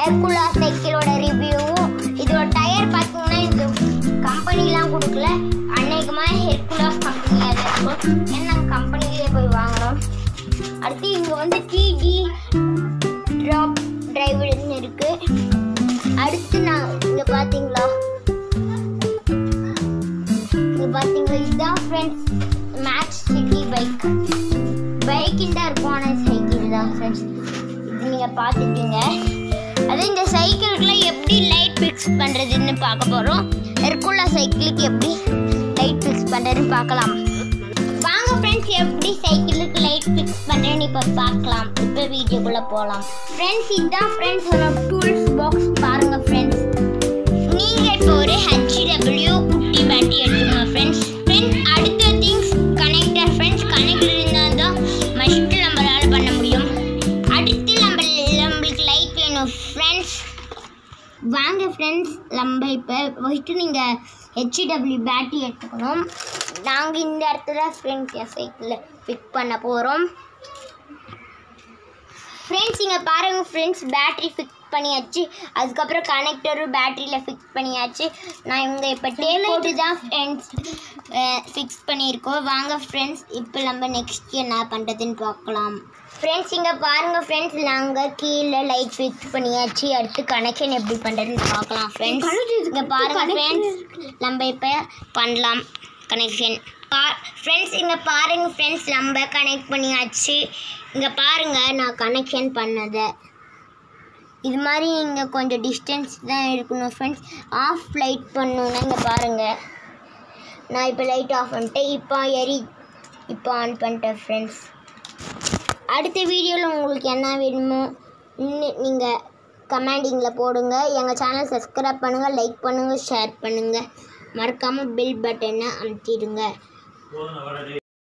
ஹெர்குலா சைக்கிளோட ரிவ்யூவும் இதோட டயர் பார்த்தீங்கன்னா இது கம்பெனிலாம் கொடுக்கல அநேகமாக ஹெர்குலாஸ் கம்பெனியாக இருக்கும் ஏன்னா நாங்கள் கம்பெனிலே போய் வாங்குறோம் அடுத்து இங்கே வந்து டிடி ட்ராப் டிரைவர்னு இருக்கு அடுத்து நான் இங்கே பார்த்தீங்களா இங்கே பார்த்தீங்களா இதுதான் ஃப்ரெண்ட்ஸ் மேக்ஸ் சிட்டி பைக் பைக்கின் தான் இருக்கும் ஆனால் சைக்கிள் தான் ஃப்ரெண்ட்ஸ் இது நீங்கள் பார்த்துட்டீங்க அது இந்த சைக்கிளுக்குள்ள எப்படி லைட் ஃபிக்ஸ் பண்ணுறதுன்னு பார்க்க போகிறோம் ஹெர்குலா சைக்கிளுக்கு எப்படி லைட் ஃபிக்ஸ் பண்ணுறதுன்னு பார்க்கலாம் வாங்க ஃப்ரெண்ட்ஸ் எப்படி சைக்கிளுக்கு லைட் ஃபிக்ஸ் பண்ணுறேன்னு இப்போ பார்க்கலாம் இப்போ வீடியோக்குள்ளே போகலாம் ஃப்ரெண்ட்ஸ் இதுதான் ஃப்ரெண்ட்ஸ் டூல்ஸ் பாக்ஸ் பாருங்கள் ஃப்ரெண்ட்ஸ் நீங்கள் இப்போ ஒரு ஹெச்டபிள்யூ குட்டி பேட்டரி எடுத்துக்கோங்க ஃப்ரெண்ட்ஸ் ஃப்ரெண்ட்ஸ் அடுத்த திங்ஸ் கனெக்டர் ஃப்ரெண்ட்ஸ் கனெக்டர் இருந்தால் தான் மஸ்ட் நம்மளால் பண்ண முடியும் அடுத்து நம்ம நம்மளுக்கு லைட் வேணும் ஃப்ரெண்ட்ஸ் வாங்க ஃப்ரெண்ட்ஸ் நம்ம இப்போ ஃபஸ்ட்டு நீங்கள் ஹெச்டபிள்யூ பேட்டரி எடுத்துக்கணும் நாங்கள் இந்த இடத்துல ஃப்ரெண்ட்ஸ் என் சைக்கிளில் ஃபிக் பண்ண போகிறோம் ஃப்ரெண்ட்ஸ் இங்கே பாருங்கள் ஃப்ரெண்ட்ஸ் பேட்டரி ஃபிக்ஸ் பண்ணியாச்சு அதுக்கப்புறம் கனெக்டரும் பேட்டரியில் ஃபிக்ஸ் பண்ணியாச்சு நான் இவங்க இப்போ டேப் போட்டு தான் ஃப்ரெண்ட்ஸ் ஃபிக்ஸ் பண்ணியிருக்கோம் வாங்க ஃப்ரெண்ட்ஸ் இப்போ நம்ம நெக்ஸ்ட் என்ன பண்ணுறதுன்னு பார்க்கலாம் ஃப்ரெண்ட்ஸ் இங்கே பாருங்கள் ஃப்ரெண்ட்ஸ் நாங்கள் கீழே லைட் ஃபிக்ஸ் பண்ணியாச்சு அடுத்து கனெக்ஷன் எப்படி பண்ணுறதுன்னு பார்க்கலாம் ஃப்ரெண்ட்ஸ் இங்கே பாருங்கள் ஃப்ரெண்ட்ஸ் நம்ம இப்போ பண்ணலாம் கனெக்ஷன் பா ஃப்ரெண்ட்ஸ் இங்கே பாருங்க ஃப்ரெண்ட்ஸ் நம்ம கனெக்ட் பண்ணியாச்சு இங்கே பாருங்க நான் கனெக்ஷன் பண்ணதை இது மாதிரி நீங்கள் கொஞ்சம் டிஸ்டன்ஸ் தான் இருக்கணும் ஃப்ரெண்ட்ஸ் ஆஃப் லைட் பண்ணணுன்னா இங்கே பாருங்கள் நான் இப்போ லைட் ஆஃப் பண்ணிட்டேன் இப்போ எரி இப்போ ஆன் பண்ணிட்டேன் ஃப்ரெண்ட்ஸ் அடுத்த வீடியோவில் உங்களுக்கு என்ன வேணுமோ நீங்கள் கமெண்டிங்கில் போடுங்க எங்கள் சேனல் சப்ஸ்கிரைப் பண்ணுங்கள் லைக் பண்ணுங்கள் ஷேர் பண்ணுங்கள் மறக்காமல் பில் பட்டனை அமுத்திடுங்க